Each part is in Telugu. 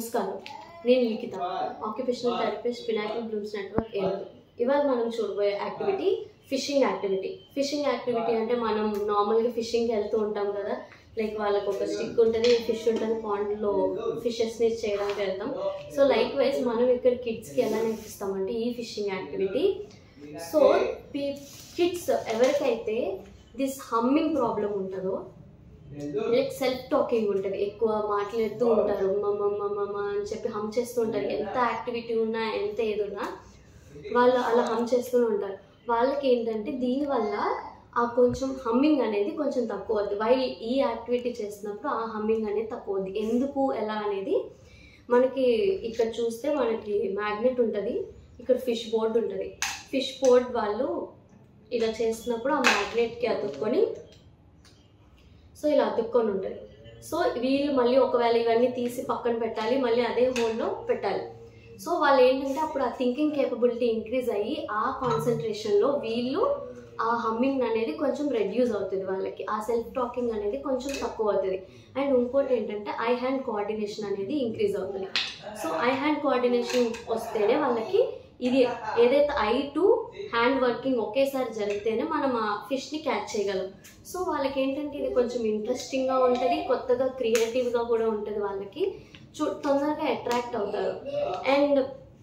నమస్కారం నేను Likhitha occupational therapist Pinnacle Blooms Network Eluru ఇవాళ మనం చూడబోయే activity fishing activity fishing activity అంటే మనం నార్మల్గా ఫిషింగ్కి వెళ్తూ ఉంటాం కదా లైక్ వాళ్ళకి ఒక స్టిక్ ఉంటుంది ఫిష్ ఉంటుంది పాండ్లో ఫిషెస్ని చేయడానికి వెళ్తాం సో లైక్ వైజ్ మనం ఇక్కడ కిడ్స్కి ఎలా నేర్పిస్తామంటే ఈ ఫిషింగ్ యాక్టివిటీ సో కిడ్స్ ఎవరికైతే దిస్ హమ్మింగ్ ప్రాబ్లం ఉంటుందో లైక్ సెల్ఫ్ టాకింగ్ ఉంటుంది ఎక్కువ మాట్లాడుతూ ఉంటారు మమ్మ మమ్మ అని చెప్పి హమ్ చేస్తూ ఉంటారు ఎంత యాక్టివిటీ ఉన్నా ఎంత ఏది ఉన్నా వాళ్ళు అలా హమ్ చేస్తూ ఉంటారు వాళ్ళకి ఏంటంటే దీనివల్ల ఆ కొంచెం హమ్మింగ్ అనేది కొంచెం తక్కువ అవుతుంది వై ఈ యాక్టివిటీ చేసినప్పుడు ఆ హమ్మింగ్ అనేది తక్కువ అవుద్ది ఎందుకు ఎలా అనేది మనకి ఇక్కడ చూస్తే మనకి మ్యాగ్నెట్ ఉంటుంది ఇక్కడ ఫిష్ బోర్డ్ ఉంటుంది ఫిష్ బోర్డ్ వాళ్ళు ఇలా చేసినప్పుడు ఆ మ్యాగ్నెట్కి అతుక్కొని సో ఇలా అతుక్కొని ఉంటుంది సో వీళ్ళు మళ్ళీ ఒకవేళ ఇవన్నీ తీసి పక్కన పెట్టాలి మళ్ళీ అదే హోల్లో పెట్టాలి సో వాళ్ళు ఏంటంటే అప్పుడు ఆ థింకింగ్ కేపబిలిటీ ఇంక్రీజ్ అయ్యి ఆ కాన్సన్ట్రేషన్లో వీళ్ళు ఆ హమ్మింగ్ అనేది కొంచెం రెడ్యూస్ అవుతుంది వాళ్ళకి ఆ సెల్ఫ్ టాకింగ్ అనేది కొంచెం తక్కువ అవుతుంది అండ్ ఇంకోటి ఏంటంటే ఐ హ్యాండ్ కోఆర్డినేషన్ అనేది ఇంక్రీజ్ అవుతుంది సో ఐ హ్యాండ్ కోఆర్డినేషన్ వస్తేనే వాళ్ళకి ఇది ఏదైతే ఐ టు హ్యాండ్ వర్కింగ్ ఒకేసారి జరిగితేనే మనం ఆ ఫిష్ని క్యాచ్ చేయగలం సో వాళ్ళకి ఏంటంటే ఇది కొంచెం ఇంట్రెస్టింగ్గా ఉంటుంది కొత్తగా క్రియేటివ్గా కూడా ఉంటుంది వాళ్ళకి చూ తొందరగా అట్రాక్ట్ అవుతారు అండ్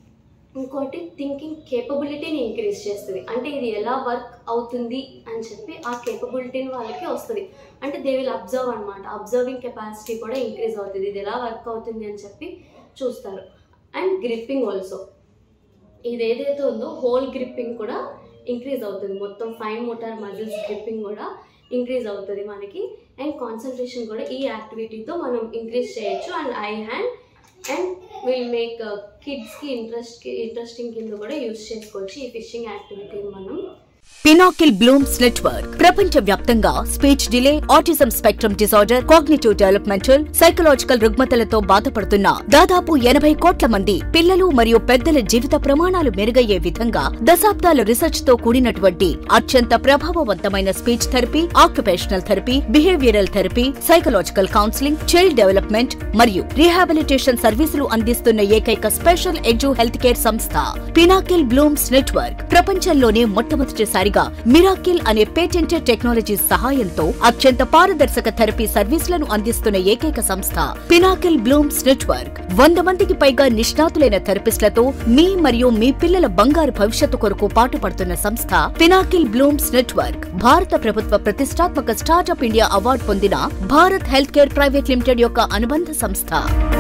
ఇంకోటి థింకింగ్ కేపబిలిటీని ఇంక్రీజ్ చేస్తుంది అంటే ఇది ఎలా వర్క్ అవుతుంది అని చెప్పి ఆ కేపబిలిటీని వాళ్ళకి వస్తుంది అంటే దే విల్ అబ్జర్వ్ అనమాట అబ్జర్వింగ్ కెపాసిటీ కూడా ఇంక్రీజ్ అవుతుంది ఇది ఎలా వర్క్ అవుతుంది అని చెప్పి చూస్తారు అండ్ గ్రిప్పింగ్ ఆల్సో ఇది ఏదైతే ఉందో హోల్ గ్రిప్పింగ్ కూడా ఇంక్రీజ్ అవుతుంది మొత్తం ఫైన్ మోటార్ మజిల్స్ గ్రిప్పింగ్ కూడా ఇంక్రీజ్ అవుతుంది మనకి అండ్ కాన్సన్ట్రేషన్ కూడా ఈ యాక్టివిటీతో మనం ఇంక్రీజ్ చేయొచ్చు and eye hand and will make కిడ్స్కి ఇంట్రెస్ట్ ఇంట్రెస్టింగ్ కింద కూడా యూస్ చేసుకోవచ్చు ఈ ఫిషింగ్ యాక్టివిటీని మనం పినాకిల్ బ్లూమ్స్ నెట్వర్క్ ప్రపంచ వ్యాప్తంగా speech delay autism spectrum disorder cognitive developmental psychological రుగ్మతలతో బాధపడుతున్న దాదాపు ఎనభై కోట్ల మంది పిల్లలు మరియు పెద్దల జీవిత ప్రమాణాలు మెరుగయ్యే విధంగా దశాబ్దాల రీసెర్చ్ తో కూడినటువంటి అత్యంత ప్రభావవంతమైన speech therapy occupational therapy behavioural therapy psychological counselling child development మరియు రీహాబిలిటేషన్ సర్వీసులు అందిస్తున్న ఏకైక స్పెషల్ ఎడ్యు హెల్త్ కేర్ సంస్థ పినాకిల్ బ్లూమ్స్ నెట్వర్క్ ప్రపంచంలోనే మొట్టమొదటిసారిగా మిరాకిల్ అనే పేటెంటెడ్ టెక్నాలజీ సహాయంతో అత్యంత పారదర్శక థెరపీ సర్వీసులను అందిస్తున్న ఏకైక సంస్థ పినాకిల్ బ్లూమ్స్ నెట్వర్క్ వంద మందికి పైగా నిష్ణాతులైన థెరపిస్టులతో మీ మరియు మీ పిల్లల బంగారు భవిష్యత్తు కొరకు పాటుపడుతున్న సంస్థ పినాకిల్ బ్లూమ్స్ నెట్వర్క్ భారత ప్రభుత్వ ప్రతిష్టాత్మక స్టార్టప్ ఇండియా అవార్డు పొందిన Bharat Health Care Private Limited యొక్క అనుబంధ సంస్థ